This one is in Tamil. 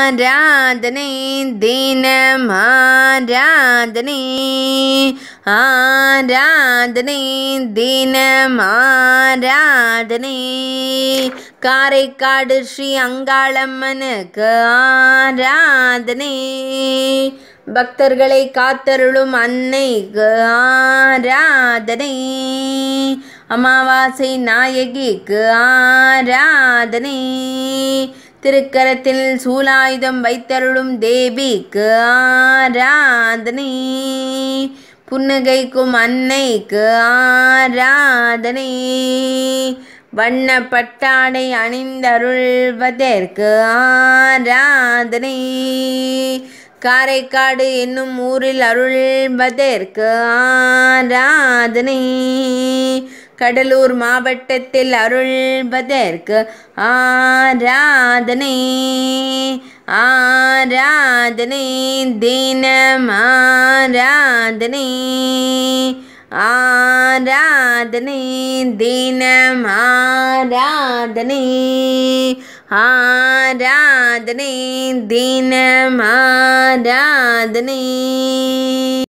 ஆராதனை தினம் ஆராதனை ஆராதனை தினம் ஆராதனை காரைக்காடு ஸ்ரீ அங்காளம்மனுக்கு ஆராதனை பக்தர்களை காத்தருளும் அன்னைக்கு ஆராதனை அமாவாசை நாயகிக்கு ஆராதனை திருக்கரத்தில் சூலாயுதம் வைத்தருளும் தேவிக்கு ஆராதனை புன்னகைக்கும் அன்னைக்கு ஆராதனை வண்ண பட்டாடை அணிந்தருள்வதற்கு ஆராதனை காரைக்காடு என்னும் ஊரில் அருள்வதற்கு ஆராதனை கடலூர் மாவட்டத்தில் அருள்வதற்கு ஆராதனை ஆராதனை தினம் ஆராதனை ஆராதனை தினம் ஆராதனை ஆராதனை தினம் ஆராதனை